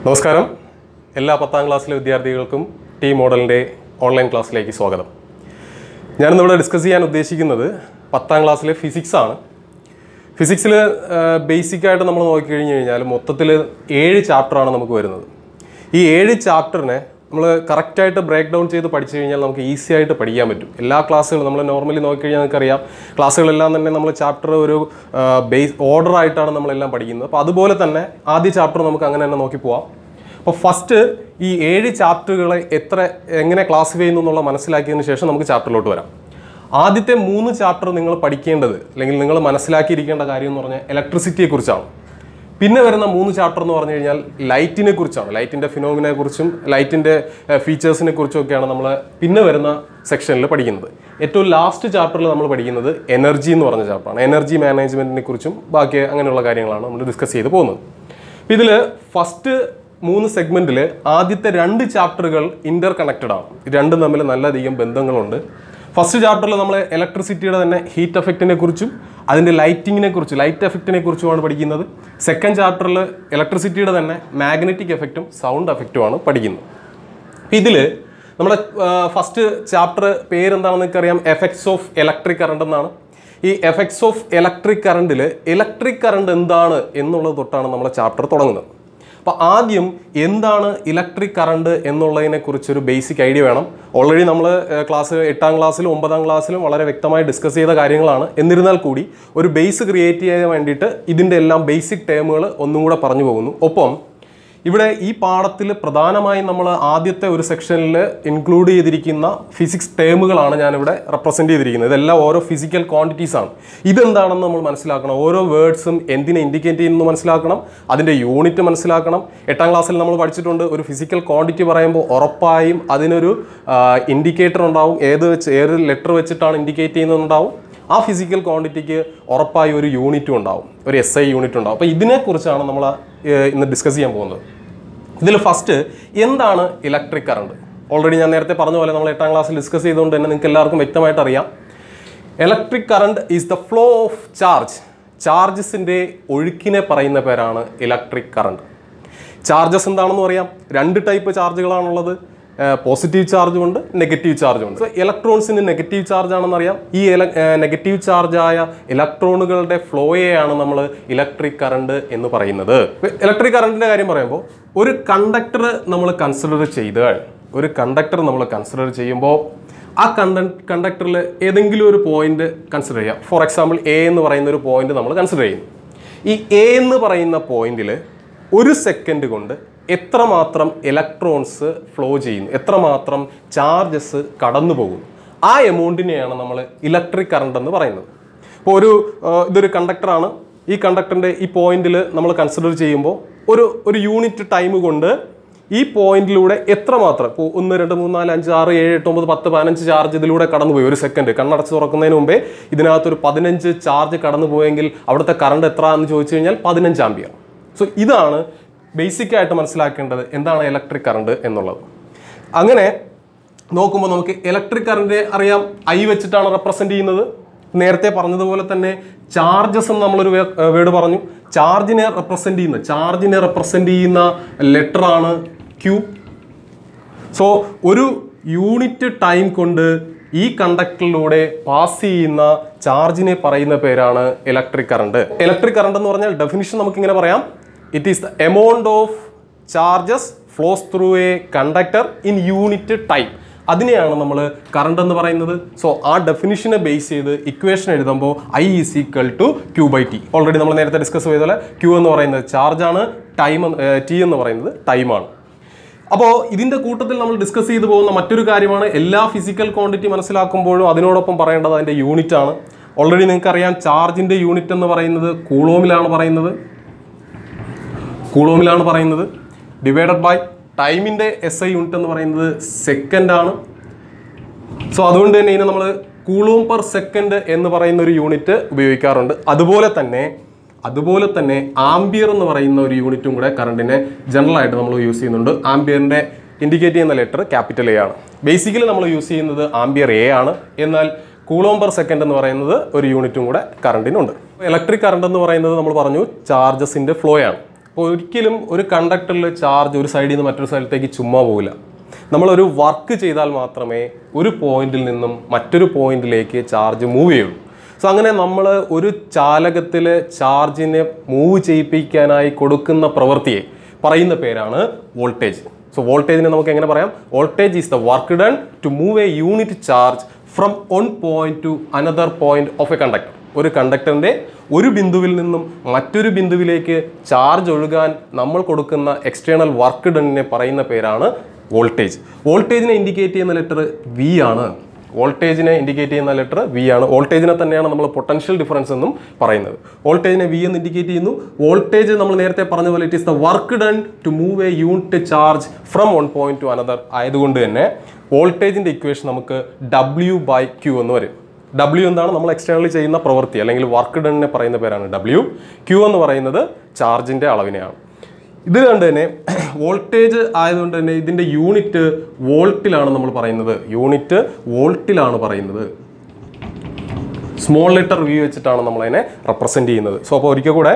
നമസ്കാരം എല്ലാ പത്താം ക്ലാസ്സിലെ വിദ്യാർത്ഥികൾക്കും ടി മോഡലിൻ്റെ ഓൺലൈൻ ക്ലാസ്സിലേക്ക് സ്വാഗതം ഞാനിന്നിവിടെ ഡിസ്കസ് ചെയ്യാൻ ഉദ്ദേശിക്കുന്നത് പത്താം ക്ലാസ്സിലെ ഫിസിക്സ് ആണ് ഫിസിക്സിൽ ബേസിക്കായിട്ട് നമ്മൾ നോക്കിക്കഴിഞ്ഞ് കഴിഞ്ഞാൽ മൊത്തത്തിൽ ഏഴ് ചാപ്റ്ററാണ് നമുക്ക് വരുന്നത് ഈ ഏഴ് ചാപ്റ്ററിനെ നമ്മൾ കറക്റ്റായിട്ട് ബ്രേക്ക് ഡൗൺ ചെയ്ത് പഠിച്ചു കഴിഞ്ഞാൽ നമുക്ക് ഈസി ആയിട്ട് പഠിക്കാൻ പറ്റും എല്ലാ ക്ലാസ്സുകളും നമ്മൾ നോർമലി നോക്കിക്കഴിഞ്ഞാൽ നമുക്കറിയാം ക്ലാസ്സുകളെല്ലാം തന്നെ നമ്മൾ ചാപ്റ്റർ ഒരു ബേസ് ഓർഡർ ആയിട്ടാണ് നമ്മളെല്ലാം പഠിക്കുന്നത് അപ്പോൾ അതുപോലെ തന്നെ ആദ്യ ചാപ്റ്റർ നമുക്ക് അങ്ങനെ തന്നെ നോക്കി പോവാം അപ്പോൾ ഫസ്റ്റ് ഈ ഏഴ് ചാപ്റ്ററുകളെ എത്ര എങ്ങനെ ക്ലാസിഫൈ ചെയ്യുന്നു എന്നുള്ള മനസ്സിലാക്കിയതിന് ശേഷം നമുക്ക് ചാപ്റ്ററിലോട്ട് വരാം ആദ്യത്തെ മൂന്ന് ചാപ്റ്റർ നിങ്ങൾ പഠിക്കേണ്ടത് അല്ലെങ്കിൽ നിങ്ങൾ മനസ്സിലാക്കിയിരിക്കേണ്ട കാര്യം എന്ന് പറഞ്ഞാൽ ഇലക്ട്രിസിറ്റിയെ കുറിച്ചാണ് പിന്നെ വരുന്ന മൂന്ന് ചാപ്റ്റർ എന്ന് പറഞ്ഞു കഴിഞ്ഞാൽ ലൈറ്റിനെ കുറിച്ചാണ് ലൈറ്റിൻ്റെ ഫിനോമിനെ കുറിച്ചും ലൈറ്റിൻ്റെ ഫീച്ചേഴ്സിനെ കുറിച്ചും ഒക്കെയാണ് നമ്മൾ പിന്നെ വരുന്ന സെക്ഷനിൽ പഠിക്കുന്നത് ഏറ്റവും ലാസ്റ്റ് ചാപ്റ്ററിൽ നമ്മൾ പഠിക്കുന്നത് എനർജി എന്ന് പറഞ്ഞ ചാപ്റ്ററാണ് എനർജി മാനേജ്മെൻറ്റിനെ കുറിച്ചും ബാക്കി അങ്ങനെയുള്ള കാര്യങ്ങളാണ് നമ്മൾ ഡിസ്കസ് ചെയ്ത് പോകുന്നത് അപ്പോൾ ഇതിൽ ഫസ്റ്റ് മൂന്ന് സെഗ്മെന്റിൽ ആദ്യത്തെ രണ്ട് ചാപ്റ്ററുകൾ ഇന്റർ കണക്റ്റഡ് ആണ് ഇത് രണ്ടും തമ്മിൽ നല്ലധികം ബന്ധങ്ങളുണ്ട് ഫസ്റ്റ് ചാപ്റ്ററിൽ നമ്മൾ ഇലക്ട്രിസിറ്റിയുടെ തന്നെ ഹീറ്റ് എഫക്റ്റിനെ കുറിച്ചും അതിൻ്റെ ലൈറ്റിങ്ങിനെ കുറിച്ച് ലൈറ്റ് എഫക്റ്റിനെ കുറിച്ചുമാണ് പഠിക്കുന്നത് സെക്കൻഡ് ചാപ്റ്ററിൽ ഇലക്ട്രിസിറ്റിയുടെ തന്നെ മാഗ്നറ്റിക് എഫക്റ്റും സൗണ്ട് എഫക്റ്റുമാണ് പഠിക്കുന്നത് ഇതിൽ നമ്മുടെ ഫസ്റ്റ് ചാപ്റ്റർ പേരെന്താണെന്ന് എനിക്കറിയാം എഫക്ട്സ് ഓഫ് ഇലക്ട്രിക് കറണ്ട് എന്നാണ് ഈ എഫക്ട്സ് ഓഫ് ഇലക്ട്രിക് കറണ്ടിൽ ഇലക്ട്രിക് കറണ്ട് എന്താണ് എന്നുള്ളത് തൊട്ടാണ് നമ്മളെ ചാപ്റ്റർ തുടങ്ങുന്നത് അപ്പോൾ ആദ്യം എന്താണ് ഇലക്ട്രിക് കറണ്ട് എന്നുള്ളതിനെ കുറിച്ചൊരു ബേസിക് ഐഡിയ വേണം ഓൾറെഡി നമ്മൾ ക്ലാസ് എട്ടാം ക്ലാസ്സിലും ഒമ്പതാം ക്ലാസ്സിലും വളരെ വ്യക്തമായി ഡിസ്കസ് ചെയ്ത കാര്യങ്ങളാണ് എന്നിരുന്നാൽ കൂടി ഒരു ബേസ് ക്രിയേറ്റ് ചെയ്യാൻ വേണ്ടിയിട്ട് ഇതിൻ്റെ എല്ലാം ബേസിക് ടേമുകൾ ഒന്നും കൂടെ പറഞ്ഞു പോകുന്നു ഒപ്പം ഇവിടെ ഈ പാഠത്തിൽ പ്രധാനമായും നമ്മൾ ആദ്യത്തെ ഒരു സെക്ഷനിൽ ഇൻക്ലൂഡ് ചെയ്തിരിക്കുന്ന ഫിസിക്സ് ടേമുകളാണ് ഞാനിവിടെ റെപ്രസെൻ്റ് ചെയ്തിരിക്കുന്നത് ഇതെല്ലാം ഓരോ ഫിസിക്കൽ ക്വാണ്ടിറ്റീസ് ആണ് ഇതെന്താണെന്ന് നമ്മൾ മനസ്സിലാക്കണം ഓരോ വേർഡ്സും എന്തിനെ ഇൻഡിക്കേറ്റ് ചെയ്യുന്നു മനസ്സിലാക്കണം അതിൻ്റെ യൂണിറ്റ് മനസ്സിലാക്കണം എട്ടാം ക്ലാസ്സിൽ നമ്മൾ പഠിച്ചിട്ടുണ്ട് ഒരു ഫിസിക്കൽ ക്വാണ്ടിറ്റി പറയുമ്പോൾ ഉറപ്പായും അതിനൊരു ഇൻഡിക്കേറ്റർ ഉണ്ടാവും ഏത് വെച്ച് ഏത് ലെറ്റർ വെച്ചിട്ടാണ് ഇൻഡിക്കേറ്റ് ചെയ്യുന്നുണ്ടാവും ആ ഫിസിക്കൽ ക്വാണ്ടിറ്റിക്ക് ഉറപ്പായി ഒരു യൂണിറ്റും ഉണ്ടാവും ഒരു എസ് ഐ യൂണിറ്റ് ഉണ്ടാവും അപ്പോൾ ഇതിനെക്കുറിച്ചാണ് നമ്മൾ ഏഹ്, ഇന്ന് ഡിസ്കസ് ചെയ്യാൻ പോകുന്നത് ഇതിൽ ഫസ്റ്റ് എന്താണ് ഇലക്ട്രിക് കറണ്ട് ഓൾറെഡി ഞാൻ നേരത്തെ പറഞ്ഞ പോലെ നമ്മൾ എട്ടാം ക്ലാസ്സിൽ ഡിസ്കസ് ചെയ്തുകൊണ്ട് തന്നെ നിങ്ങൾക്ക് എല്ലാവർക്കും വ്യക്തമായിട്ട് അറിയാം electric current is the flow of charge ചാർജസിൻ്റെ ഒഴുക്കിനെ പറയുന്ന പേരാണ് ഇലക്ട്രിക് കറണ്ട് ചാർജസ് എന്താണെന്ന് പറയാം രണ്ട് ടൈപ്പ് ചാർജുകളാണുള്ളത് പോസിറ്റീവ് ചാർജും ഉണ്ട് നെഗറ്റീവ് ചാർജും ഉണ്ട് സോ ഇലക്ട്രോൺസിന് നെഗറ്റീവ് ചാർജ് ആണെന്ന് അറിയാം ഈ നെഗറ്റീവ് ചാർജായ ഇലക്ട്രോണുകളുടെ ഫ്ലോയെയാണ് നമ്മൾ ഇലക്ട്രിക് കറണ്ട് എന്ന് പറയുന്നത് ഇലക്ട്രിക് കറണ്ടിന്റെ കാര്യം പറയുമ്പോൾ ഒരു കണ്ടക്ടർ നമ്മൾ കൺസിഡർ ചെയ്താൽ ഒരു കണ്ടക്ടർ നമ്മൾ കൺസിഡർ ചെയ്യുമ്പോൾ ആ കണ്ട കണ്ടക്ടറിൽ ഏതെങ്കിലും ഒരു പോയിന്റ് കൺസിഡർ ചെയ്യാം ഫോർ എക്സാമ്പിൾ എ എന്ന് പറയുന്ന ഒരു പോയിന്റ് നമ്മൾ കൺസിഡർ ചെയ്യുന്നു ഈ എ എന്ന് പറയുന്ന പോയിന്റിൽ ഒരു സെക്കൻഡ് കൊണ്ട് എത്രമാത്രം ഇലക്ട്രോൺസ് ഫ്ലോ ചെയ്യുന്നു എത്രമാത്രം ചാർജസ് കടന്നു പോകുന്നു ആ എമൗണ്ടിനെയാണ് നമ്മൾ ഇലക്ട്രിക് കറണ്ട് എന്ന് പറയുന്നത് ഇപ്പോൾ ഒരു ആ, ഇതൊരു കണ്ടക്ടറാണ് ഈ കണ്ടക്ടറിൻ്റെ ഈ പോയിന്റിൽ നമ്മൾ കൺസിഡർ ചെയ്യുമ്പോൾ ഒരു ഒരു യൂണിറ്റ് ടൈം കൊണ്ട് ഈ പോയിന്റിലൂടെ എത്രമാത്രം ഇപ്പോൾ ഒന്ന് രണ്ട് മൂന്ന് നാല് അഞ്ച് ആറ് ഏഴ് എട്ട് ഒമ്പത് പത്ത് പതിനഞ്ച് ചാർജ് ഇതിലൂടെ കടന്നുപോയി ഒരു സെക്കൻഡ് കണ്ണടച്ച് തുറക്കുന്നതിന് മുമ്പേ ഇതിനകത്തൊരു പതിനഞ്ച് ചാർജ് കടന്നു പോയെങ്കിൽ അവിടുത്തെ കറണ്ട് എത്ര എന്ന് ചോദിച്ചു കഴിഞ്ഞാൽ പതിനഞ്ച് ആംബിയർ സോ ഇതാണ് ബേസിക് ആയിട്ട് മനസ്സിലാക്കേണ്ടത് എന്താണ് ഇലക്ട്രിക് കറണ്ട് എന്നുള്ളത് അങ്ങനെ നോക്കുമ്പോൾ നമുക്ക് ഇലക്ട്രിക് കറണ്ട് അറിയാം ഐ വെച്ചിട്ടാണ് റെപ്രസെന്റ് ചെയ്യുന്നത് നേരത്തെ പറഞ്ഞതുപോലെ തന്നെ ചാർജസ് എന്ന് നമ്മളൊരു വേർഡ് പറഞ്ഞു ചാർജിനെ റെപ്രസെന്റ് ചെയ്യുന്ന ചാർജിനെ റെപ്രസെന്റ് ചെയ്യുന്ന ലെറ്റർ ആണ് ക്യൂ സോ ഒരു യൂണിറ്റ് ടൈം കൊണ്ട് ഈ കണ്ടക്ടറിലൂടെ പാസ് ചെയ്യുന്ന ചാർജിനെ പറയുന്ന പേരാണ് ഇലക്ട്രിക് കറണ്ട് ഇലക്ട്രിക് കറണ്ട് എന്ന് പറഞ്ഞാൽ ഡെഫിനിഷൻ നമുക്ക് ഇങ്ങനെ പറയാം it is the amount of charges flows through a conductor in unit time അതിനെയാണ് നമ്മൾ കറണ്ട് എന്ന് പറയുന്നത് സോ ആ ഡെഫിനിഷനെ ബേസ് ചെയ്ത് ഇക്വേഷൻ എഴുതുമ്പോൾ I is equal to Q by T already നമ്മൾ നേരത്തെ ഡിസ്കസ് ചെയ്ത പോലെ ക്യൂ എന്ന് പറയുന്നത് ചാർജാണ് ടൈം ടി എന്ന് പറയുന്നത് ടൈമാണ് അപ്പോൾ ഇതിന്റെ കൂട്ടത്തിൽ നമ്മൾ ഡിസ്കസ് ചെയ്തു പോകുന്ന മറ്റൊരു കാര്യമാണ് എല്ലാ ഫിസിക്കൽ ക്വാണ്ടിറ്റി മനസ്സിലാക്കുമ്പോഴും അതിനോടൊപ്പം പറയേണ്ടത് അതിന്റെ യൂണിറ്റ് ആണ് ഓൾറെഡി നിങ്ങൾക്ക് അറിയാം ചാർജിന്റെ യൂണിറ്റ് എന്ന് പറയുന്നത് കൂളോമിലാണ് പറയുന്നത് കൂളോമിലാണ് പറയുന്നത് ഡിവൈഡഡ് ബൈ ടൈമിന്റെ എസ് ഐ യൂണിറ്റ് എന്ന് പറയുന്നത് സെക്കൻഡ് ആണ് സോ അതുകൊണ്ട് തന്നെ ഇതിനെ നമ്മൾ കൂളൂം പെർ സെക്കൻഡ് എന്ന് പറയുന്ന ഒരു യൂണിറ്റ് ഉപയോഗിക്കാറുണ്ട് അതുപോലെ തന്നെ അതുപോലെ തന്നെ ആംബിയർ എന്ന് പറയുന്ന ഒരു യൂണിറ്റും കൂടെ കറണ്ടിനെ ജനറൽ ആയിട്ട് നമ്മൾ യൂസ് ചെയ്യുന്നുണ്ട് ആംബിയറിന്റെ ഇൻഡിക്കേറ്റ് ചെയ്യുന്ന ലെറ്റർ ക്യാപിറ്റൽ എ ആണ് ബേസിക്കലി നമ്മൾ യൂസ് ചെയ്യുന്നത് ആംബിയർ എ ആണ് എന്നാൽ കൂളോം പെർ സെക്കൻഡ് എന്ന് പറയുന്നത് ഒരു യൂണിറ്റും കൂടെ കറണ്ടിനുണ്ട് ഇലക്ട്രിക് കറണ്ട് എന്ന് പറയുന്നത് നമ്മൾ പറഞ്ഞു ചാർജസിന്റെ ഫ്ലോ ആണ് അപ്പോൾ ഒരിക്കലും ഒരു കണ്ടക്ടറിൽ ചാർജ് ഒരു സൈഡിൽ നിന്ന് മറ്റൊരു സ്ഥലത്തേക്ക് ചുമ്മാ പോകില്ല നമ്മളൊരു വർക്ക് ചെയ്താൽ മാത്രമേ ഒരു പോയിന്റിൽ നിന്നും മറ്റൊരു പോയിന്റിലേക്ക് ചാർജ് മൂവ് ചെയ്യുള്ളൂ സോ അങ്ങനെ നമ്മൾ ഒരു ചാലകത്തിൽ ചാർജിനെ മൂവ് ചെയ്യിപ്പിക്കാനായി കൊടുക്കുന്ന പ്രവൃത്തിയെ പറയുന്ന പേരാണ് വോൾട്ടേജ് സോ വോൾട്ടേജിനെ നമുക്ക് എങ്ങനെ പറയാം voltage is the work done to move a unit charge from one point to another point of a conductor ഒരു കണ്ടക്ടറിൻ്റെ ഒരു ബിന്ദുവിൽ നിന്നും മറ്റൊരു ബിന്ദുവിലേക്ക് ചാർജ് ഒഴുകാൻ നമ്മൾ കൊടുക്കുന്ന എക്സ്റ്റേണൽ വർക്ക് ഡണ്ണിനെ പറയുന്ന പേരാണ് വോൾട്ടേജ് വോൾട്ടേജിനെ ഇൻഡിക്കേറ്റ് ചെയ്യുന്ന ലെറ്റർ വി ആണ് വോൾട്ടേജിനെ ഇൻഡിക്കേറ്റ് ചെയ്യുന്ന ലെറ്റർ വി ആണ് വോൾട്ടേജിനെ തന്നെയാണ് നമ്മൾ പൊട്ടൻഷ്യൽ ഡിഫറൻസ് എന്നും പറയുന്നത് വോൾട്ടേജിനെ വി എന്ന് ഇൻഡിക്കേറ്റ് ചെയ്യുന്നു വോൾട്ടേജ് നമ്മൾ നേരത്തെ പറഞ്ഞ പോലെ it is the work done to move a unit charge from one point to another ആയതുകൊണ്ട് തന്നെ വോൾട്ടേജിന്റെ ഇക്വേഷൻ നമുക്ക് ഡബ്ല്യു ബൈ ക്യൂ എന്ന് വരും ഡബ്ല്യു എന്താണ് നമ്മൾ എക്സ്റ്റേണലി ചെയ്യുന്ന പ്രവൃത്തി അല്ലെങ്കിൽ വർക്ക് ഡണ്ണിനെ പറയുന്ന പേരാണ് ഡബ്ല്യു ക്യൂ എന്ന് പറയുന്നത് ചാർജിന്റെ അളവിനെയാണ് ഇത് കണ്ട് തന്നെ വോൾട്ടേജ് ആയതുകൊണ്ട് തന്നെ ഇതിന്റെ യൂണിറ്റ് വോൾട്ടിലാണ് നമ്മൾ പറയുന്നത് യൂണിറ്റ് വോൾട്ടിലാണ് പറയുന്നത് സ്മോൾ ലെറ്റർ വി വെച്ചിട്ടാണ് നമ്മൾ അതിനെ റെപ്രസെന്റ് ചെയ്യുന്നത് സോ അപ്പോൾ ഒരിക്കൽ കൂടെ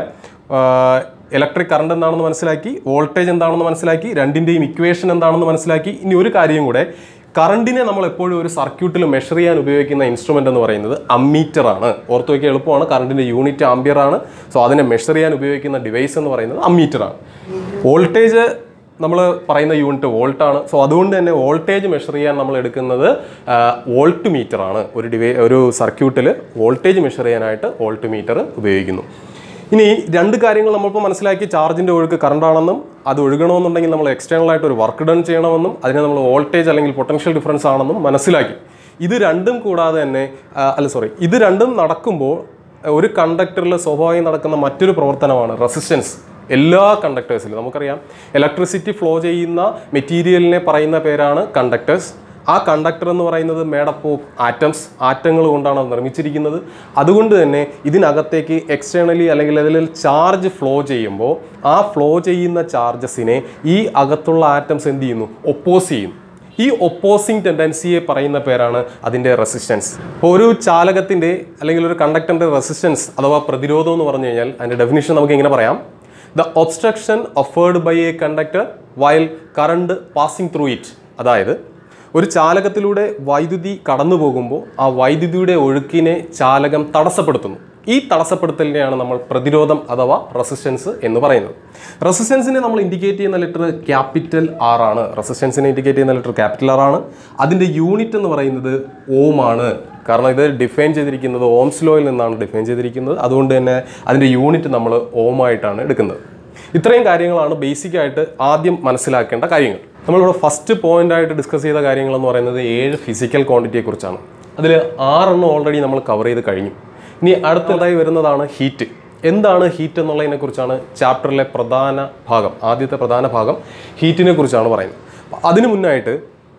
ഇലക്ട്രിക് കറണ്ട് എന്താണെന്ന് മനസ്സിലാക്കി വോൾട്ടേജ് എന്താണെന്ന് മനസ്സിലാക്കി രണ്ടിൻ്റെയും ഇക്വേഷൻ എന്താണെന്ന് മനസ്സിലാക്കി ഇനി ഒരു കാര്യം കൂടെ കറണ്ടിനെ നമ്മൾ എപ്പോഴും ഒരു സർക്യൂട്ടിൽ മെഷർ ചെയ്യാൻ ഉപയോഗിക്കുന്ന ഇൻസ്ട്രുമെന്റ് എന്ന് പറയുന്നത് അമ്മീറ്റർ ആണ് ഓർത്ത് വയ്ക്കാൻ എളുപ്പമാണ് കറണ്ടിന്റെ യൂണിറ്റ് ആംബിയർ ആണ് സോ അതിനെ മെഷർ ചെയ്യാൻ ഉപയോഗിക്കുന്ന ഡിവൈസ് എന്ന് പറയുന്നത് അമ്മീറ്റർ ആണ് വോൾട്ടേജ് നമ്മൾ പറയുന്ന യൂണിറ്റ് വോൾട്ട് ആണ് സോ അതുകൊണ്ട് തന്നെ വോൾട്ടേജ് മെഷർ ചെയ്യാൻ നമ്മൾ എടുക്കുന്നത് വോൾട്ട് മീറ്റർ ആണ് ഒരു ഡിവൈ ഒരു സർക്യൂട്ടിൽ വോൾട്ടേജ് മെഷർ ചെയ്യാനായിട്ട് വോൾട്ട് മീറ്റർ ഉപയോഗിക്കുന്നു ഇനി രണ്ട് കാര്യങ്ങൾ നമ്മളിപ്പോൾ മനസ്സിലാക്കി ചാർജിൻ്റെ ഒഴുക്ക് കറണ്ട് ആണെന്നും അത് ഒഴുകണമെന്നുണ്ടെങ്കിൽ നമ്മൾ എക്സ്റ്റേണൽ ആയിട്ട് ഒരു വർക്ക് ഡൺ ചെയ്യണമെന്നും അതിനെ നമ്മൾ വോൾട്ടേജ് അല്ലെങ്കിൽ പൊട്ടൻഷ്യൽ ഡിഫറൻസ് ആണെന്നും മനസ്സിലാക്കി ഇത് രണ്ടും കൂടാതെ തന്നെ ആ, അല്ല സോറി ഇത് രണ്ടും നടക്കുമ്പോൾ ഒരു കണ്ടക്ടറിൽ സ്വാഭാവികം നടക്കുന്ന മറ്റൊരു പ്രവർത്തനമാണ് റെസിസ്റ്റൻസ് എല്ലാ കണ്ടക്ടേഴ്സിലും നമുക്കറിയാം ഇലക്ട്രിസിറ്റി ഫ്ലോ ചെയ്യുന്ന മെറ്റീരിയലിനെ പറയുന്ന പേരാണ് കണ്ടക്ടേഴ്സ് ആ കണ്ടക്ടർ എന്ന് പറയുന്നത് മേഡപ്പ് ഓഫ് ആറ്റംസ് ആറ്റങ്ങൾ കൊണ്ടാണ് അത് നിർമ്മിച്ചിരിക്കുന്നത് അതുകൊണ്ട് തന്നെ ഇതിനകത്തേക്ക് എക്സ്റ്റേണലി അല്ലെങ്കിൽ അതിൽ ചാർജ് ഫ്ലോ ചെയ്യുമ്പോൾ ആ ഫ്ലോ ചെയ്യുന്ന ചാർജസിനെ ഈ അകത്തുള്ള ആറ്റംസ് എന്ത് ചെയ്യുന്നു ഒപ്പോസ് ചെയ്യും ഈ ഒപ്പോസിങ് ടെൻഡൻസിയെ പറയുന്ന പേരാണ് അതിൻ്റെ റെസിസ്റ്റൻസ് ഇപ്പോൾ ഒരു ചാലകത്തിൻ്റെ അല്ലെങ്കിൽ ഒരു കണ്ടക്ടറിൻ്റെ റെസിസ്റ്റൻസ് അഥവാ പ്രതിരോധം എന്ന് പറഞ്ഞു കഴിഞ്ഞാൽ അതിൻ്റെ ഡെഫിനിഷൻ നമുക്ക് ഇങ്ങനെ പറയാം the obstruction offered by a conductor while current passing through it അതായത് ഒരു ചാലകത്തിലൂടെ വൈദ്യുതി കടന്നു പോകുമ്പോൾ ആ വൈദ്യുതിയുടെ ഒഴുക്കിനെ ചാലകം തടസ്സപ്പെടുത്തുന്നു ഈ തടസ്സപ്പെടുത്തലിനെയാണ് നമ്മൾ പ്രതിരോധം അഥവാ റെസിസ്റ്റൻസ് എന്ന് പറയുന്നത് റെസിസ്റ്റൻസിനെ നമ്മൾ ഇൻഡിക്കേറ്റ് ചെയ്യുന്ന ലെറ്റർ ക്യാപിറ്റൽ ആർ ആണ് റെസിസ്റ്റൻസിനെ ഇൻഡിക്കേറ്റ് ചെയ്യുന്ന ലെറ്റർ ക്യാപിറ്റൽ ആർ ആണ് അതിൻ്റെ യൂണിറ്റ് എന്ന് പറയുന്നത് ഓം ആണ് കാരണം ഇത് ഡിഫൈൻ ചെയ്തിരിക്കുന്നത് ഓംസ് ലോയിൽ നിന്നാണ് ഡിഫൈൻ ചെയ്തിരിക്കുന്നത് അതുകൊണ്ട് തന്നെ അതിൻ്റെ യൂണിറ്റ് നമ്മൾ ഓം ആയിട്ടാണ് എടുക്കുന്നത് ഇത്രയും കാര്യങ്ങളാണ് ബേസിക് ആയിട്ട് ആദ്യം മനസ്സിലാക്കേണ്ട കാര്യങ്ങൾ നമ്മളിവിടെ ഫസ്റ്റ് പോയിന്റ് ആയിട്ട് ഡിസ്കസ് ചെയ്ത കാര്യങ്ങൾ എന്ന് പറയുന്നത് ഏഴ് ഫിസിക്കൽ ക്വാണ്ടിറ്റിയെ കുറിച്ചാണ് അതിൽ ആറെണ്ണം ഓൾറെഡി നമ്മൾ കവർ ചെയ്ത് കഴിഞ്ഞു ഇനി അടുത്തതായി വരുന്നതാണ് ഹീറ്റ് എന്താണ് ഹീറ്റ് എന്നുള്ളതിനെ കുറിച്ചാണ് ചാപ്റ്ററിലെ പ്രധാന ഭാഗം ആദ്യത്തെ പ്രധാന ഭാഗം ഹീറ്റിനെ കുറിച്ചാണ് പറയുന്നത് അപ്പോൾ അതിനു മുന്നായിട്ട്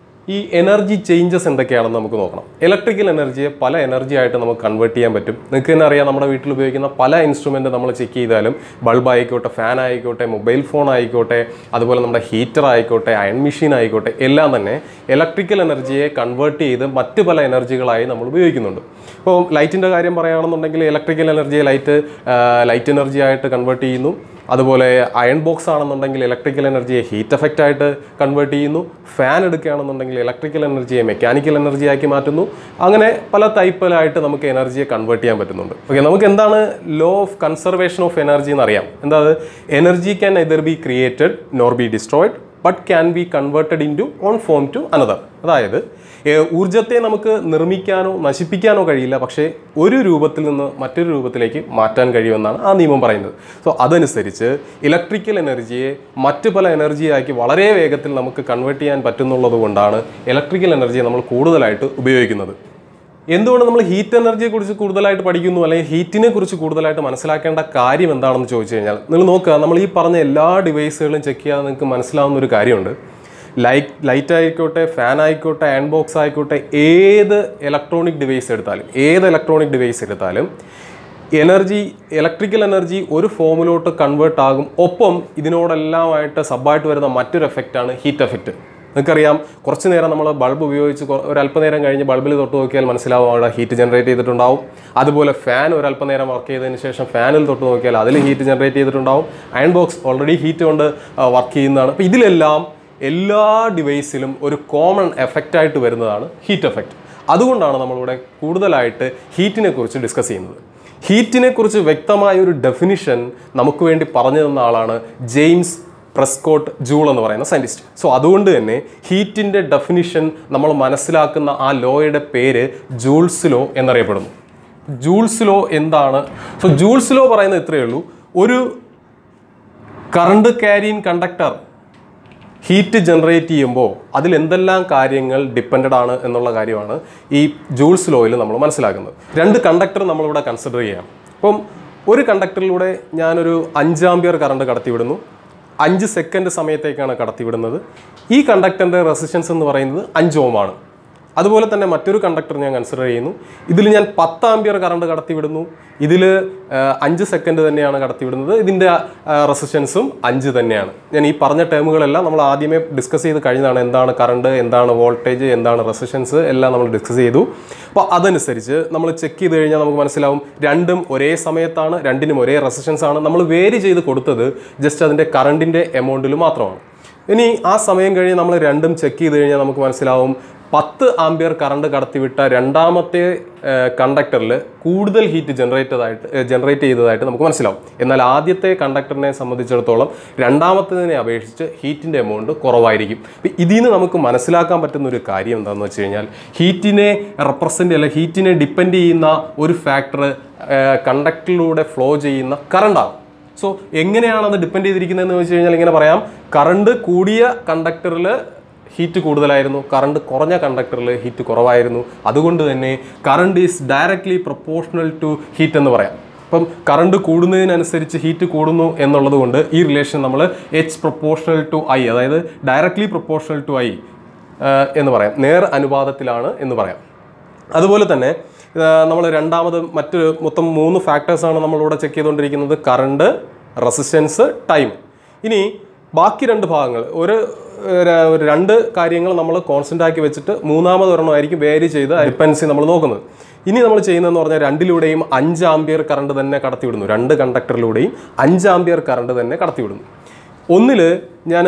ഈ എനർജി ചേഞ്ചസ് എന്തൊക്കെയാണെന്ന് നമുക്ക് നോക്കണം ഇലക്ട്രിക്കൽ എനർജിയെ പല എനർജി ആയിട്ട് നമുക്ക് കൺവേർട്ട് ചെയ്യാൻ പറ്റും നിങ്ങൾക്ക് തന്നെ അറിയാം നമ്മുടെ വീട്ടിൽ ഉപയോഗിക്കുന്ന പല ഇൻസ്ട്രുമെൻറ്റ് നമ്മൾ ചെക്ക് ചെയ്താലും ബൾബ് ആയിക്കോട്ടെ ഫാൻ ആയിക്കോട്ടെ മൊബൈൽ ഫോൺ ആയിക്കോട്ടെ അതുപോലെ നമ്മുടെ ഹീറ്റർ ആയിക്കോട്ടെ അയൺ മെഷീൻ ആയിക്കോട്ടെ എല്ലാം തന്നെ ഇലക്ട്രിക്കൽ എനർജിയെ കൺവേർട്ട് ചെയ്ത് മറ്റ് പല എനർജികളായി നമ്മൾ ഉപയോഗിക്കുന്നുണ്ട് ഇപ്പോൾ ലൈറ്റിൻ്റെ കാര്യം പറയുകയാണെന്നുണ്ടെങ്കിൽ ഇലക്ട്രിക്കൽ എനർജിയെ ലൈറ്റ് ലൈറ്റ് എനർജി ആയിട്ട് കൺവേർട്ട് ചെയ്യുന്നു അതുപോലെ അയൺ ബോക്സ് ആണെന്നുണ്ടെങ്കിൽ ഇലക്ട്രിക്കൽ എനർജിയെ ഹീറ്റ് എഫക്റ്റ് ആയിട്ട് കൺവേർട്ട് ചെയ്യുന്നു ഫാൻ എടുക്കുകയാണെന്നുണ്ടെങ്കിൽ ഇലക്ട്രിക്കൽ എനർജിയെ മെക്കാനിക്കൽ എനർജി ആക്കി മാറ്റുന്നു അങ്ങനെ പല ടൈപ്പിലായിട്ട് നമുക്ക് എനർജിയെ കൺവേർട്ട് ചെയ്യാൻ പറ്റുന്നുണ്ട് ഓക്കെ നമുക്ക് എന്താണ് law of conservation of energy എന്ന് അറിയാം എന്താ energy can either be created nor be destroyed but can be converted into one form to another അതായത് ഏഹ്, ഊർജ്ജത്തെ നമുക്ക് നിർമ്മിക്കാനോ നശിപ്പിക്കാനോ കഴിയില്ല പക്ഷേ ഒരു രൂപത്തിൽ നിന്ന് മറ്റൊരു രൂപത്തിലേക്ക് മാറ്റാൻ കഴിയുമെന്നാണ് ആ നിയമം പറയുന്നത് സോ അതനുസരിച്ച് ഇലക്ട്രിക്കൽ എനർജിയെ മറ്റ് പല എനർജിയാക്കി വളരെ വേഗത്തിൽ നമുക്ക് കൺവേർട്ട് ചെയ്യാൻ പറ്റുന്നുള്ളത് കൊണ്ടാണ് ഇലക്ട്രിക്കൽ എനർജിയെ നമ്മൾ കൂടുതലായിട്ട് ഉപയോഗിക്കുന്നത് എന്തുകൊണ്ട് നമ്മൾ ഹീറ്റ് എനർജിയെ കുറിച്ച് കൂടുതലായിട്ട് പഠിക്കുന്നു അല്ലെങ്കിൽ ഹീറ്റിനെ കുറിച്ച് കൂടുതലായിട്ട് മനസ്സിലാക്കേണ്ട കാര്യം എന്താണെന്ന് ചോദിച്ചു കഴിഞ്ഞാൽ നിങ്ങൾ നോക്കുക നമ്മൾ ഈ പറഞ്ഞ എല്ലാ ഡിവൈസുകളും ചെക്ക് ചെയ്യാതെ നിങ്ങൾക്ക് മനസ്സിലാവുന്ന ഒരു കാര്യമുണ്ട് ലൈറ്റ് ലൈറ്റ് ആയിക്കോട്ടെ ഫാൻ ആയിക്കോട്ടെ അയൺ ബോക്സ് ആയിക്കോട്ടെ ഏത് ഇലക്ട്രോണിക് ഡിവൈസ് എടുത്താലും ഏത് ഇലക്ട്രോണിക് ഡിവൈസ് എടുത്താലും എനർജി ഇലക്ട്രിക്കൽ എനർജി ഒരു ഫോമിലോട്ട് കൺവേർട്ട് ആകും ഒപ്പം ഇതിനോടെല്ലാമായിട്ട് സബ്ബായിട്ട് വരുന്ന മറ്റൊരു എഫക്റ്റാണ് ഹീറ്റ് എഫക്റ്റ് നിങ്ങൾക്കറിയാം കുറച്ച് നേരം നമ്മൾ ബൾബ് ഉപയോഗിച്ച് കൊ- ഒരു അല്പനേരം കഴിഞ്ഞ് ബൾബിൽ തൊട്ട് നോക്കിയാൽ മനസ്സിലാവും അവിടെ ഹീറ്റ് ജനറേറ്റ് ചെയ്തിട്ടുണ്ടാവും അതുപോലെ ഫാൻ ഒരു അല്പനേരം വർക്ക് ചെയ്തതിന് ശേഷം ഫാനിൽ തൊട്ട് നോക്കിയാൽ അതിൽ ഹീറ്റ് ജനറേറ്റ് ചെയ്തിട്ടുണ്ടാവും അയൺ ബോക്സ് ഓൾറെഡി ഹീറ്റ് കൊണ്ട് വർക്ക് ചെയ്യുന്നതാണ് അപ്പോൾ ഇതിലെല്ലാം എല്ലാ ഡിവൈസിലും ഒരു കോമൺ എഫക്റ്റായിട്ട് വരുന്നതാണ് ഹീറ്റ് എഫക്റ്റ് അതുകൊണ്ടാണ് നമ്മളിവിടെ കൂടുതലായിട്ട് ഹീറ്റിനെ കുറിച്ച് ഡിസ്കസ് ചെയ്യുന്നത് ഹീറ്റിനെ കുറിച്ച് വ്യക്തമായ ഒരു ഡെഫിനിഷൻ നമുക്ക് വേണ്ടി പറഞ്ഞു തന്ന ആളാണ് ജെയിംസ് പ്രസ്കോട്ട് ജൂൾ എന്ന് പറയുന്ന സയൻറ്റിസ്റ്റ് സോ അതുകൊണ്ട് തന്നെ ഹീറ്റിൻ്റെ ഡെഫിനിഷൻ നമ്മൾ മനസ്സിലാക്കുന്ന ആ ലോയുടെ പേര് ജൂൾസ് ലോ എന്നറിയപ്പെടുന്നു ജൂൾസ് ലോ എന്താണ് സോ ജൂൾസ് ലോ പറയുന്നത് ഇത്രയേ ഉള്ളൂ ഒരു current carrying conductor heat generate ചെയ്യുമ്പോൾ അതിൽ എന്തെല്ലാം കാര്യങ്ങൾ ഡിപ്പെൻഡഡ് ആണ് എന്നുള്ള കാര്യമാണ് ഈ ജൂൾസ് ലോയിൽ നമ്മൾ മനസ്സിലാക്കുന്നത് രണ്ട് കണ്ടക്ടർ നമ്മളിവിടെ കൺസിഡർ ചെയ്യാം അപ്പം ഒരു കണ്ടക്ടറിലൂടെ ഞാനൊരു അഞ്ചാമ്പിയർ കറണ്ട് കടത്തിവിടുന്നു അഞ്ച് സെക്കൻഡ് സമയത്തേക്കാണ് കടത്തിവിടുന്നത് ഈ കണ്ടക്ടറിൻ്റെ റെസിസ്റ്റൻസ് എന്ന് പറയുന്നത് അഞ്ച് ഓമാണ് അതുപോലെ തന്നെ മറ്റൊരു കണ്ടക്ടർ ഞാൻ കൺസിഡർ ചെയ്യുന്നു ഇതിൽ ഞാൻ പത്ത് ആംബിയർ കറണ്ട് കടത്തിവിടുന്നു ഇതിൽ അഞ്ച് സെക്കൻഡ് തന്നെയാണ് കടത്തിവിടുന്നത് ഇതിൻ്റെ റെസിസ്റ്റൻസും അഞ്ച് തന്നെയാണ് ഞാൻ ഈ പറഞ്ഞ ടേമുകളെല്ലാം നമ്മൾ ആദ്യമേ ഡിസ്കസ് ചെയ്ത് കഴിഞ്ഞതാണ് എന്താണ് കറണ്ട് എന്താണ് വോൾട്ടേജ് എന്താണ് റെസിസ്റ്റൻസ് എല്ലാം നമ്മൾ ഡിസ്കസ് ചെയ്തു അപ്പോൾ അതനുസരിച്ച് നമ്മൾ ചെക്ക് ചെയ്ത് കഴിഞ്ഞാൽ നമുക്ക് മനസ്സിലാവും രണ്ടും ഒരേ സമയത്താണ് രണ്ടിനും ഒരേ റെസിസ്റ്റൻസ് ആണ് നമ്മൾ വേരി ചെയ്ത് കൊടുത്തത് ജസ്റ്റ് അതിൻ്റെ കറണ്ടിൻ്റെ എമൗണ്ടിൽ മാത്രമാണ് ഇനി ആ സമയം കഴിഞ്ഞ് നമ്മൾ രണ്ടും ചെക്ക് ചെയ്ത് കഴിഞ്ഞാൽ നമുക്ക് മനസ്സിലാവും പത്ത് ആംബിയർ കറണ്ട് കടത്തിവിട്ട രണ്ടാമത്തെ കണ്ടക്ടറിൽ കൂടുതൽ ഹീറ്റ് ജനറേറ്റഡ് ആയിട്ട് ജനറേറ്റ് ചെയ്തതായിട്ട് നമുക്ക് മനസ്സിലാവും എന്നാൽ ആദ്യത്തെ കണ്ടക്ടറിനെ സംബന്ധിച്ചിടത്തോളം രണ്ടാമത്തേതിനെ അപേക്ഷിച്ച് ഹീറ്റിൻ്റെ എമൗണ്ട് കുറവായിരിക്കും അപ്പം ഇതിൽ നിന്ന് നമുക്ക് മനസ്സിലാക്കാൻ പറ്റുന്ന ഒരു കാര്യം എന്താണെന്ന് വെച്ച് കഴിഞ്ഞാൽ ഹീറ്റിനെ റെപ്രസെൻ്റ് അല്ല ഹീറ്റിനെ ഡിപ്പെൻഡ് ചെയ്യുന്ന ഒരു ഫാക്ടർ കണ്ടക്ടറിലൂടെ ഫ്ലോ ചെയ്യുന്ന കറണ്ടാണ് സോ എങ്ങനെയാണ് അത് ഡിപ്പെൻഡ് ചെയ്തിരിക്കുന്നതെന്ന് വെച്ച് കഴിഞ്ഞാൽ ഇങ്ങനെ പറയാം കറണ്ട് കൂടിയ കണ്ടക്ടറിൽ ഹീറ്റ് കൂടുതലായിരുന്നു കറണ്ട് കുറഞ്ഞ കണ്ടക്ടറിൽ ഹീറ്റ് കുറവായിരുന്നു അതുകൊണ്ട് തന്നെ current is directly proportional to heat എന്ന് പറയാം അപ്പം കറണ്ട് കൂടുന്നതിനനുസരിച്ച് ഹീറ്റ് കൂടുന്നു എന്നുള്ളത് കൊണ്ട് ഈ റിലേഷൻ നമ്മൾ എച്ച് പ്രൊപ്പോർഷണൽ ടു ഐ അതായത് ഡയറക്ട്ലി പ്രൊപ്പോർഷണൽ ടു ഐ എന്ന് പറയാം നേർ അനുപാതത്തിലാണ് എന്ന് പറയാം അതുപോലെ തന്നെ നമ്മൾ രണ്ടാമത് മറ്റൊരു മൊത്തം മൂന്ന് ഫാക്ടേഴ്സാണ് നമ്മളിവിടെ ചെക്ക് ചെയ്തുകൊണ്ടിരിക്കുന്നത് കറണ്ട് റെസിസ്റ്റൻസ് ടൈം ഇനി ബാക്കി രണ്ട് ഭാഗങ്ങൾ ഒരു ഏഹ്, ര- ഒരു രണ്ട് കാര്യങ്ങൾ നമ്മൾ കോൺസ്റ്റൻ്റ് ആക്കി വെച്ചിട്ട് മൂന്നാമത് ഒരെണ്ണമായിരിക്കും വേരി ചെയ്ത് ഡിപ്പെൻസി നമ്മൾ നോക്കുന്നത് ഇനി നമ്മൾ ചെയ്യുന്നതെന്ന് പറഞ്ഞാൽ രണ്ടിലൂടെയും അഞ്ച് ആംബിയർ കറണ്ട് തന്നെ കടത്തിവിടുന്നു രണ്ട് കണ്ടക്ടറിലൂടെയും അഞ്ച് ആംബിയർ കറണ്ട് തന്നെ കടത്തിവിടുന്നു ഒന്നിൽ ഞാൻ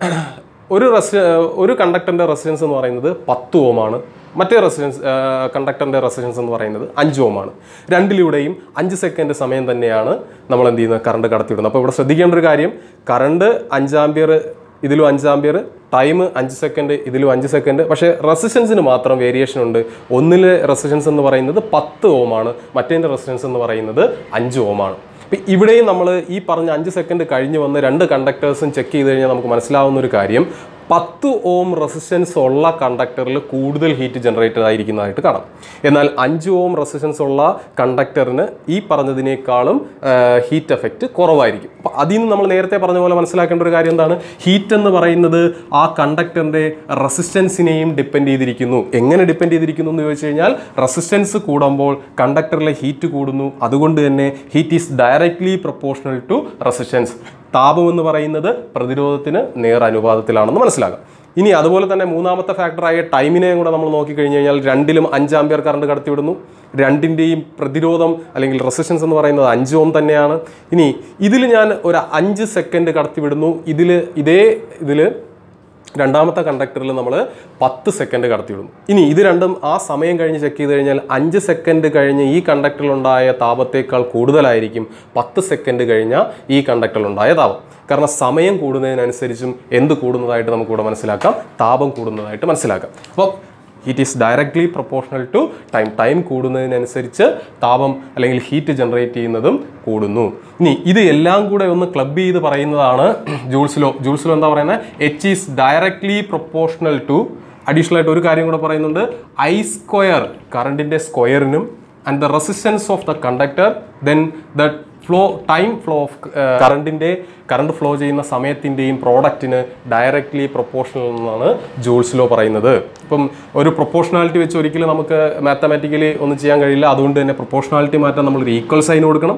ഒരു റെസി ഒരു കണ്ടക്ടറിൻ്റെ റെസിസ്റ്റൻസ് എന്ന് പറയുന്നത് പത്ത് ഓമാണ് മറ്റേ റെസിസ്റ്റൻസ് കണ്ടക്ടറിൻ്റെ റെസിസ്റ്റൻസ് എന്ന് പറയുന്നത് അഞ്ച് ഓമാണ് രണ്ടിലൂടെയും അഞ്ച് സെക്കൻഡ് സമയം തന്നെയാണ് നമ്മൾ എന്ത് ചെയ്യുന്നത് കറണ്ട് കടത്തിവിടുന്നത് അപ്പോൾ ഇവിടെ ശ്രദ്ധിക്കേണ്ട ഒരു കാര്യം കറണ്ട് അഞ്ചാമ്പിയർ ഇതിലും അഞ്ചാമ്പിയർ ടൈം അഞ്ച് സെക്കൻഡ് ഇതിലും അഞ്ച് സെക്കൻഡ് പക്ഷേ റെസിസ്റ്റൻസിന് മാത്രം വേരിയേഷൻ ഉണ്ട് ഒന്നിലെ റെസിസ്റ്റൻസ് എന്ന് പറയുന്നത് പത്ത് ഓമാണ് മറ്റേതിൻ്റെ റെസിസ്റ്റൻസ് എന്ന് പറയുന്നത് അഞ്ച് ഓമാണ് അപ്പം ഇവിടെയും നമ്മൾ ഈ പറഞ്ഞ അഞ്ച് സെക്കൻഡ് കഴിഞ്ഞ് വന്ന് രണ്ട് കണ്ടക്ടേഴ്സും ചെക്ക് ചെയ്ത് കഴിഞ്ഞാൽ നമുക്ക് മനസ്സിലാവുന്ന ഒരു കാര്യം പത്ത് ഓം റെസിസ്റ്റൻസ് ഉള്ള കണ്ടക്ടറിൽ കൂടുതൽ ഹീറ്റ് ജനറേറ്റഡ് ആയിരിക്കുന്നതായിട്ട് കാണാം എന്നാൽ അഞ്ച് ഓം റെസിസ്റ്റൻസ് ഉള്ള കണ്ടക്ടറിന് ഈ പറഞ്ഞതിനേക്കാളും ഹീറ്റ് എഫക്റ്റ് കുറവായിരിക്കും അപ്പോൾ അതിൽ നിന്ന് നമ്മൾ നേരത്തെ പറഞ്ഞ പോലെ മനസ്സിലാക്കേണ്ട ഒരു കാര്യം എന്താണ് ഹീറ്റ് എന്ന് പറയുന്നത് ആ കണ്ടക്ടറിൻ്റെ റെസിസ്റ്റൻസിനെയും ഡിപ്പെൻഡ് ചെയ്തിരിക്കുന്നു എങ്ങനെ ഡിപ്പെൻഡ് ചെയ്തിരിക്കുന്നു എന്ന് ചോദിച്ചു കഴിഞ്ഞാൽ റെസിസ്റ്റൻസ് കൂടുമ്പോൾ കണ്ടക്ടറിലെ ഹീറ്റ് കൂടുന്നു അതുകൊണ്ട് തന്നെ heat is directly proportional to resistance താപം എന്ന് പറയുന്നത് പ്രതിരോധത്തിന് നേർ അനുപാതത്തിലാണെന്ന് മനസ്സിലാക്കാം ഇനി അതുപോലെ തന്നെ മൂന്നാമത്തെ ഫാക്ടറായ ടൈമിനെയും കൂടെ നമ്മൾ നോക്കിക്കഴിഞ്ഞ് കഴിഞ്ഞാൽ രണ്ടിലും അഞ്ച് ആംബിയർ കറണ്ട് കടത്തിവിടുന്നു രണ്ടിൻ്റെയും പ്രതിരോധം അല്ലെങ്കിൽ റെസിസ്റ്റൻസ് എന്ന് പറയുന്നത് അഞ്ച് ഓം തന്നെയാണ് ഇനി ഇതിൽ ഞാൻ ഒരു അഞ്ച് സെക്കൻഡ് കടത്തിവിടുന്നു ഇതിൽ ഇതേ ഇതിൽ രണ്ടാമത്തെ കണ്ടക്ടറിൽ നമ്മൾ പത്ത് സെക്കൻഡ് കടത്തിവിടുന്നു ഇനി ഇത് രണ്ടും ആ സമയം കഴിഞ്ഞ് ചെക്ക് ചെയ്ത് കഴിഞ്ഞാൽ അഞ്ച് സെക്കൻഡ് കഴിഞ്ഞ് ഈ കണ്ടക്ടറിലുണ്ടായ താപത്തേക്കാൾ കൂടുതലായിരിക്കും പത്ത് സെക്കൻഡ് കഴിഞ്ഞ ഈ കണ്ടക്ടറിലുണ്ടായ താപം കാരണം സമയം കൂടുന്നതിനനുസരിച്ചും എന്ത് കൂടുന്നതായിട്ട് നമുക്കിവിടെ മനസ്സിലാക്കാം താപം കൂടുന്നതായിട്ട് മനസ്സിലാക്കാം അപ്പോൾ heat is directly proportional to time time കൂടുന്നതിനനുസരിച്ച് താപം അല്ലെങ്കിൽ ഹീറ്റ് ജനറേറ്റ് ചെയ്യുന്നതും കൂടുന്നു ഇനി ഇത് എല്ലാം കൂടെ ഒന്ന് ക്ലബ് ചെയ്ത് പറയുന്നതാണ് ജൂൾസ് ലോ ജൂൾസ് ലോ എന്താ പറയുന്നത് H is directly proportional to additional ആയിട്ട് ഒരു കാര്യം കൂടെ പറയുന്നുണ്ട് ഐ സ്ക്വയർ കറണ്ടിൻ്റെ സ്ക്വയറിനും and the resistance of the conductor then the flow time flow of കറണ്ടിൻ്റെ കറണ്ട് ഫ്ലോ ചെയ്യുന്ന സമയത്തിൻ്റെയും പ്രോഡക്റ്റിന് ഡയറക്ട്ലി പ്രൊപ്പോർഷണൽ എന്നാണ് ജൂൾസ് ലോ പറയുന്നത് ഇപ്പം ഒരു പ്രൊപ്പോർഷണാലിറ്റി വെച്ച് ഒരിക്കലും നമുക്ക് മാത്തമാറ്റിക്കലി ഒന്നും ചെയ്യാൻ കഴിയില്ല അതുകൊണ്ട് തന്നെ പ്രൊപ്പോർഷണാലിറ്റി മാറ്റാൻ നമ്മൾ ഒരു ഈക്വൽ സൈൻ കൊടുക്കണം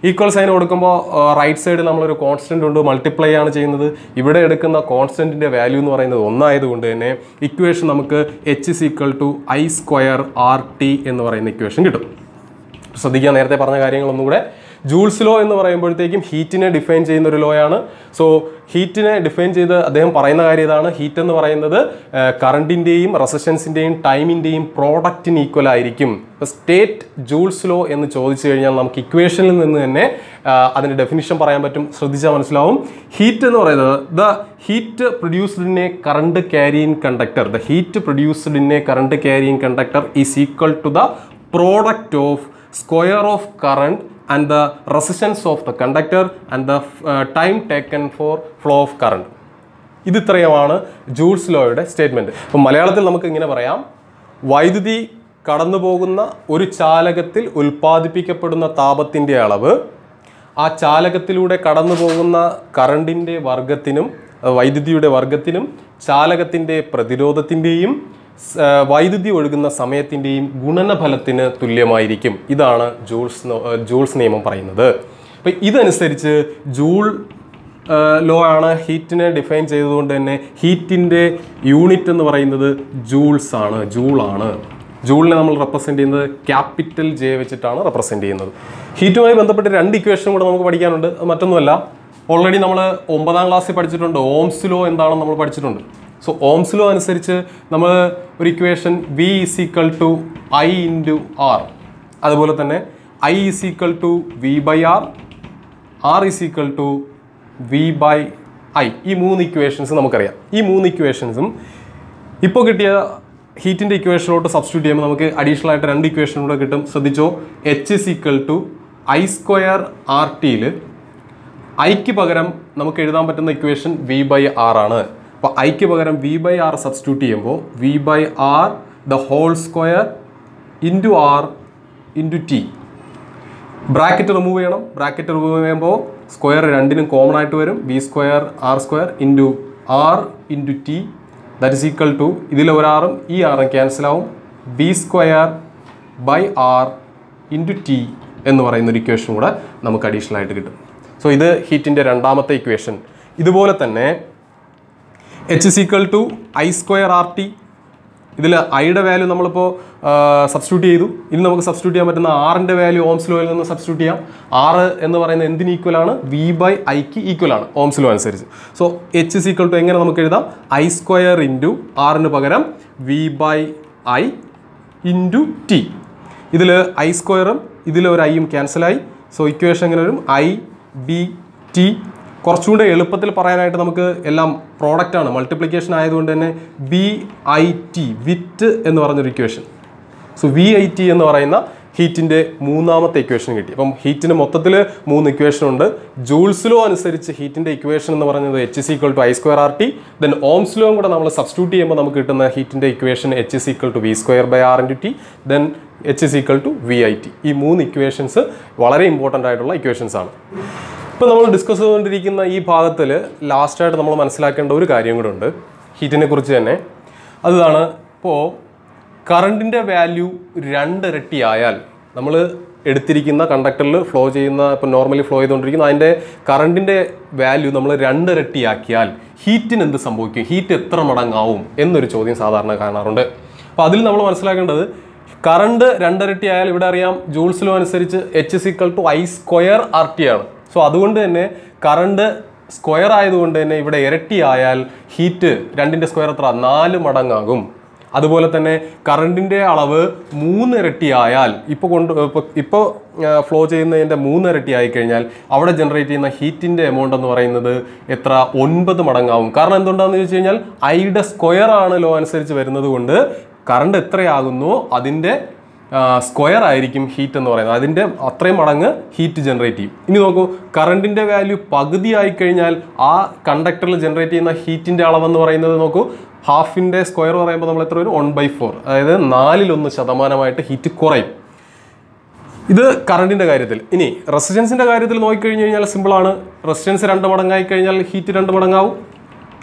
ഈക്വൽ സൈൻ കൊടുക്കുമ്പോൾ റൈറ്റ് സൈഡിൽ നമ്മളൊരു കോൺസ്റ്റന്റ് ഉണ്ട് മൾട്ടിപ്ലൈ ആണ് ചെയ്യുന്നത് ഇവിടെ എടുക്കുന്ന കോൺസ്റ്റന്റിന്റെ വാല്യൂ എന്ന് പറയുന്നത് ഒന്നായതുകൊണ്ട് തന്നെ ഇക്വേഷൻ നമുക്ക് H is equal to I square R T എന്ന് പറയുന്ന ഇക്വേഷൻ കിട്ടും ശ്രദ്ധിക്കുക നേരത്തെ പറഞ്ഞ കാര്യങ്ങളൊന്നും കൂടെ ജൂൾസ് ലോ എന്ന് പറയുമ്പോഴത്തേക്കും ഹീറ്റിനെ ഡിഫൈൻ ചെയ്യുന്ന ഒരു ലോ ആണ് സോ ഹീറ്റിനെ ഡിഫൈൻ ചെയ്ത് അദ്ദേഹം പറയുന്ന കാര്യം ഇതാണ് ഹീറ്റ് എന്ന് പറയുന്നത് കറണ്ടിൻ്റെയും റെസിസ്റ്റൻസിൻ്റെയും ടൈമിൻ്റെയും പ്രോഡക്റ്റിന് ഈക്വൽ ആയിരിക്കും ഇപ്പോൾ സ്റ്റേറ്റ് ജൂൾസ് ലോ എന്ന് ചോദിച്ചു കഴിഞ്ഞാൽ നമുക്ക് ഇക്വേഷനിൽ നിന്ന് തന്നെ ആ, അതിൻ്റെ ഡെഫിനിഷൻ പറയാൻ പറ്റും ശ്രദ്ധിച്ചാൽ മനസ്സിലാവും ഹീറ്റ് എന്ന് പറയുന്നത് the heat produced in a current carrying conductor the heat produced in a current carrying conductor is equal to the product of square of current and the resistance of the conductor and the time taken for flow of current ഇത് ഇത്രയുമാണ് joules ലോയുടെ statement അപ്പം മലയാളത്തിൽ നമുക്ക് ഇങ്ങനെ പറയാം വൈദ്യുതി കടന്നു പോകുന്ന ഒരു ചാലകത്തിൽ ഉൽപ്പാദിപ്പിക്കപ്പെടുന്ന താപത്തിൻ്റെ അളവ് ആ ചാലകത്തിലൂടെ കടന്നു പോകുന്ന കറണ്ടിൻ്റെ വർഗത്തിനും അഹ് വൈദ്യുതിയുടെ വർഗത്തിനും ചാലകത്തിൻ്റെ പ്രതിരോധത്തിൻ്റെയും സ്- ആ, വൈദ്യുതി ഒഴുകുന്ന സമയത്തിൻ്റെയും ഗുണനഫലത്തിന് തുല്യമായിരിക്കും ഇതാണ് ജൂൾസ് നോ- ആ, ജൂൾസ് നിയമം പറയുന്നത് അപ്പം ഇതനുസരിച്ച് ജൂൾ ലോ ആണ് ഹീറ്റിനെ ഡിഫൈൻ ചെയ്തതുകൊണ്ട് തന്നെ ഹീറ്റിൻ്റെ യൂണിറ്റ് എന്ന് പറയുന്നത് ജൂൾസ് ആണ് ജൂളാണ് ജൂളിനെ നമ്മൾ റെപ്രസെൻ്റ് ചെയ്യുന്നത് ക്യാപിറ്റൽ ജെ വെച്ചിട്ടാണ് റെപ്രസെൻ്റ് ചെയ്യുന്നത് ഹീറ്റുമായി ബന്ധപ്പെട്ട് രണ്ട് ഇക്വേഷനും കൂടെ നമുക്ക് പഠിക്കാനുണ്ട് അത് മറ്റൊന്നുമല്ല ഓൾറെഡി നമ്മൾ ഒമ്പതാം ക്ലാസ്സിൽ പഠിച്ചിട്ടുണ്ട് ഓംസ് ലോ എന്താണെന്ന് നമ്മൾ പഠിച്ചിട്ടുണ്ട് സോ ഓംസ് ലോ അനുസരിച്ച് നമ്മൾ ഒരു equation V is equal to I into R അതുപോലെ തന്നെ I is equal to V by R R is equal to V by I ഈ മൂന്ന് ഇക്വേഷൻസ് നമുക്കറിയാം ഈ മൂന്ന് ഇക്വേഷൻസും ഇപ്പോൾ കിട്ടിയ ഹീറ്റിൻ്റെ ഇക്വേഷനിലോട്ട് സബ്സ്റ്റിറ്റ്യൂട്ട് ചെയ്യുമ്പോൾ നമുക്ക് അഡീഷണൽ ആയിട്ട് രണ്ട് ഇക്വേഷൻ കൂടെ കിട്ടും ശ്രദ്ധിച്ചോ H is equal to I square R ടിയിൽ ഐക്ക് പകരം നമുക്ക് എഴുതാൻ പറ്റുന്ന ഇക്വേഷൻ വി ബൈ ആർ ആണ് അപ്പോൾ ഐക്ക് പകരം വി ബൈ ആർ സബ്സ്റ്റിറ്റ്യൂട്ട് ചെയ്യുമ്പോൾ V by R the whole square into R into T bracket remove ചെയ്യണം ബ്രാക്കറ്റ് റിമൂവ് ചെയ്യുമ്പോൾ സ്ക്വയർ രണ്ടിനും കോമൺ ആയിട്ട് വരും V square R square into R into T that is equal to ഇതിൽ ഒരാറും ഈ ആറും ക്യാൻസൽ ആവും B square by R into T എന്ന് പറയുന്ന ഒരു ഇക്വേഷൻ കൂടെ നമുക്ക് അഡീഷണൽ ആയിട്ട് കിട്ടും സോ ഇത് ഹീറ്റിൻ്റെ രണ്ടാമത്തെ ഇക്വേഷൻ ഇതുപോലെ തന്നെ H is equal to I square R T ഇതിൽ ഐയുടെ വാല്യൂ നമ്മളിപ്പോൾ സബ്സ്റ്റിറ്റ്യൂട്ട് ചെയ്തു ഇനി നമുക്ക് സബ്സ്റ്റിറ്റ്യൂട്ട് ചെയ്യാൻ പറ്റുന്ന ആറിൻ്റെ വാല്യൂ ഓംസ് ലോയിൽ നിന്ന് സബ്സ്റ്റിറ്റ്യൂട്ട് ചെയ്യാം ആറ് എന്ന് പറയുന്നത് എന്തിന് ഈക്വൽ ആണ് വി ബൈ ഐക്ക് ഈക്വൽ ആണ് ഓംസ് ലോ അനുസരിച്ച് so H is equal to എങ്ങനെ നമുക്ക് എഴുതാം ഐ സ്ക്വയർ ഇൻറ്റു ആറിന് പകരം V by I into T ഇതിൽ ഐ സ്ക്വയറും ഇതിൽ ഒരു ഐയും ക്യാൻസലായി സോ ഇക്വേഷൻ എങ്ങനെ വരും ഐ ബി ടി കുറച്ചുകൂടെ എളുപ്പത്തിൽ പറയാനായിട്ട് നമുക്ക് എല്ലാം പ്രോഡക്റ്റ് ആണ് മൾട്ടിപ്ലിക്കേഷൻ ആയതുകൊണ്ട് തന്നെ ബി ഐ ടി വിറ്റ് എന്ന് പറഞ്ഞൊരു equation so V I T എന്ന് പറയുന്ന ഹീറ്റിൻ്റെ മൂന്നാമത്തെ ഇക്വേഷൻ കിട്ടി അപ്പം ഹീറ്റിന് മൊത്തത്തിൽ മൂന്ന് ഇക്വേഷൻ ഉണ്ട് ജൂൾസ് ലോ അനുസരിച്ച് ഹീറ്റിൻ്റെ ഇക്വേഷൻ എന്ന് പറയുന്നത് H is equal to I square R T then Ohm's ലോയും കൂടെ നമ്മൾ സബ്സ്റ്റിറ്റ്യൂട്ട് ചെയ്യുമ്പോൾ നമുക്ക് കിട്ടുന്ന ഹീറ്റിൻ്റെ equation H is equal to V square by R into T then H is equal to V I T ഈ മൂന്ന് ഇക്വേഷൻസ് വളരെ ഇമ്പോർട്ടൻ്റ് ആയിട്ടുള്ള ഇക്വേഷൻസ് ആണ് ഇപ്പോൾ നമ്മൾ ഡിസ്കസ് ചെയ്തുകൊണ്ടിരിക്കുന്ന ഈ ഭാഗത്തിൽ ലാസ്റ്റായിട്ട് നമ്മൾ മനസ്സിലാക്കേണ്ട ഒരു കാര്യം കൂടെ ഉണ്ട് ഹീറ്റിനെ കുറിച്ച് തന്നെ അതാണ് ഇപ്പോൾ കറണ്ടിൻ്റെ വാല്യൂ രണ്ടിരട്ടി ആയാൽ നമ്മൾ എടുത്തിരിക്കുന്ന കണ്ടക്ടറിൽ ഫ്ലോ ചെയ്യുന്ന ഇപ്പോൾ നോർമലി ഫ്ലോ ചെയ്തുകൊണ്ടിരിക്കുന്ന അതിൻ്റെ കറണ്ടിൻ്റെ വാല്യൂ നമ്മൾ രണ്ടിരട്ടിയാക്കിയാൽ ഹീറ്റിന് എന്ത് സംഭവിക്കും ഹീറ്റ് എത്ര മടങ്ങാവും എന്നൊരു ചോദ്യം സാധാരണ കാണാറുണ്ട് അപ്പോൾ അതിൽ നമ്മൾ മനസ്സിലാക്കേണ്ടത് കറണ്ട് രണ്ടിരട്ടി ആയാൽ ഇവിടെ അറിയാം ജൂൾസ് ലോ അനുസരിച്ച് H equal to I square R T ആണ് സോ അതുകൊണ്ട് തന്നെ കറണ്ട് സ്ക്വയർ ആയതുകൊണ്ട് തന്നെ ഇവിടെ ഇരട്ടി ആയാൽ ഹീറ്റ് രണ്ടിൻ്റെ സ്ക്വയർ എത്ര നാല് മടങ്ങാകും അതുപോലെ തന്നെ കറണ്ടിൻ്റെ അളവ് മൂന്ന് ഇരട്ടി ആയാൽ ഇപ്പോൾ കൊണ്ട് ഇപ്പോൾ ഇപ്പോൾ ഫ്ലോ ചെയ്യുന്നതിൻ്റെ മൂന്ന് ഇരട്ടി ആയിക്കഴിഞ്ഞാൽ അവിടെ ജനറേറ്റ് ചെയ്യുന്ന ഹീറ്റിൻ്റെ എമൗണ്ട് എന്ന് പറയുന്നത് എത്ര ഒൻപത് മടങ്ങാവും കാരണം എന്തുകൊണ്ടാണെന്ന് ചോദിച്ചു കഴിഞ്ഞാൽ ഐയുടെ സ്ക്വയർ ആണ് ലോ അനുസരിച്ച് വരുന്നത് കൊണ്ട് കറണ്ട് എത്രയാകുന്നു അതിൻ്റെ സ്ക്വയർ ആയിരിക്കും ഹീറ്റ് എന്ന് പറയുന്നത് അതിൻ്റെ അത്രയും മടങ്ങ് ഹീറ്റ് ജനറേറ്റ് ചെയ്യും ഇനി നോക്കൂ കറണ്ടിൻ്റെ വാല്യൂ പകുതി ആയിക്കഴിഞ്ഞാൽ ആ കണ്ടക്ടറിൽ ജനറേറ്റ് ചെയ്യുന്ന ഹീറ്റിൻ്റെ അളവെന്ന് പറയുന്നത് നോക്കൂ ഹാഫിൻ്റെ സ്ക്വയർ പറയുമ്പോൾ നമ്മൾ എത്ര വരും വൺ ബൈ ഫോർ അതായത് നാലിലൊന്ന് ശതമാനമായിട്ട് ഹീറ്റ് കുറയും ഇത് കറണ്ടിൻ്റെ കാര്യത്തിൽ ഇനി റെസിസ്റ്റൻസിൻ്റെ കാര്യത്തിൽ നോക്കിക്കഴിഞ്ഞ് കഴിഞ്ഞാൽ സിമ്പിളാണ് റെസിസ്റ്റൻസ് രണ്ട് മടങ്ങായി കഴിഞ്ഞാൽ ഹീറ്റ് രണ്ട് മടങ്ങാവും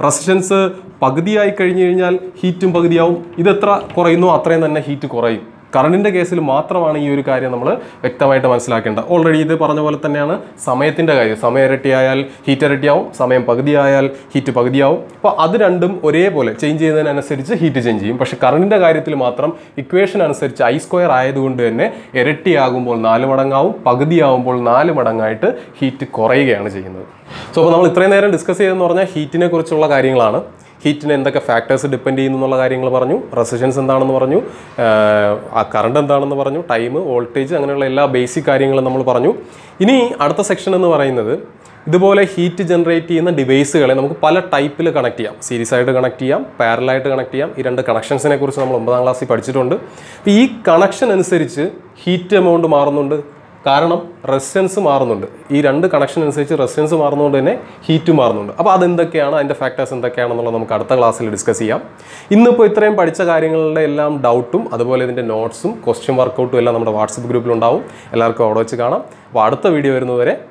റെസിസ്റ്റൻസ് പകുതിയായി കഴിഞ്ഞ് കഴിഞ്ഞാൽ ഹീറ്റും പകുതിയാവും ഇതെത്ര കുറയുന്നു അത്രയും തന്നെ ഹീറ്റ് കുറയും കറണ്ടിൻ്റെ കേസിൽ മാത്രമാണ് ഈ ഒരു കാര്യം നമ്മൾ വ്യക്തമായിട്ട് മനസ്സിലാക്കേണ്ടത് ഓൾറെഡി ഇത് പറഞ്ഞ പോലെ തന്നെയാണ് സമയത്തിൻ്റെ കാര്യം സമയം ഇരട്ടിയായാൽ ഹീറ്റ് ഇരട്ടിയാവും സമയം പകുതിയായാൽ ഹീറ്റ് പകുതിയാവും അപ്പോൾ അത് രണ്ടും ഒരേപോലെ ചേഞ്ച് ചെയ്യുന്നതിനനുസരിച്ച് ഹീറ്റ് ചേഞ്ച് ചെയ്യും പക്ഷേ കറണ്ടിൻ്റെ കാര്യത്തിൽ മാത്രം ഇക്വേഷൻ അനുസരിച്ച് ഐ സ്ക്വയർ ആയതുകൊണ്ട് തന്നെ ഇരട്ടിയാകുമ്പോൾ നാല് മടങ്ങാവും പകുതിയാവുമ്പോൾ നാല് മടങ്ങായിട്ട് ഹീറ്റ് കുറയുകയാണ് ചെയ്യുന്നത് സോ അപ്പോൾ നമ്മൾ ഇത്രയും നേരം ഡിസ്കസ് ചെയ്തെന്ന് പറഞ്ഞാൽ ഹീറ്റിനെ കുറിച്ചുള്ള കാര്യങ്ങളാണ് ഹീറ്റിന് എന്തൊക്കെ ഫാക്ടേഴ്സ് ഡിപ്പെൻഡ് ചെയ്യുന്നു എന്നുള്ള കാര്യങ്ങൾ പറഞ്ഞു റെസിസ്റ്റൻസ് എന്താണെന്ന് പറഞ്ഞു ആഹ് ആ കറണ്ട് എന്താണെന്ന് പറഞ്ഞു ടൈം വോൾട്ടേജ് അങ്ങനെയുള്ള എല്ലാ ബേസിക് കാര്യങ്ങളും നമ്മൾ പറഞ്ഞു ഇനി അടുത്ത സെക്ഷൻ എന്ന് പറയുന്നത് ഇതുപോലെ ഹീറ്റ് ജനറേറ്റ് ചെയ്യുന്ന ഡിവൈസുകളെ നമുക്ക് പല ടൈപ്പിൽ കണക്ട് ചെയ്യാം സീരീസ് ആയിട്ട് കണക്ട് ചെയ്യാം പാരലായിട്ട് കണക്ട് ചെയ്യാം ഈ രണ്ട് കണക്ഷൻസിനെ കുറിച്ച് നമ്മൾ ഒമ്പതാം ക്ലാസ്സിൽ പഠിച്ചിട്ടുണ്ട് അപ്പോൾ ഈ കണക്ഷൻ അനുസരിച്ച് ഹീറ്റ് എമൗണ്ട് മാറുന്നുണ്ട് കാരണം റെസിസ്റ്റൻസ് മാറുന്നുണ്ട് ഈ രണ്ട് കണക്ഷൻ അനുസരിച്ച് റെസിസ്റ്റൻസ് മാറുന്നതുകൊണ്ട് തന്നെ ഹീറ്റ് മാറുന്നുണ്ട് അപ്പോൾ അതെന്തൊക്കെയാണ് അതിൻ്റെ ഫാക്ടേഴ്സ് എന്തൊക്കെയാണെന്നുള്ളത് നമുക്ക് അടുത്ത ക്ലാസ്സിൽ ഡിസ്കസ് ചെയ്യാം ഇന്നിപ്പോൾ ഇത്രയും പഠിച്ച കാര്യങ്ങളുടെ എല്ലാം ഡൗട്ടും അതുപോലെ ഇതിൻ്റെ നോട്ട്സും ക്വസ്റ്റ്യൻ വർക്കൗട്ടും എല്ലാം നമ്മുടെ വാട്സപ്പ് ഗ്രൂപ്പിലുണ്ടാവും എല്ലാവർക്കും അവിടെ വെച്ച് കാണാം അപ്പോൾ അടുത്ത വീഡിയോ വരുന്നതുവരെ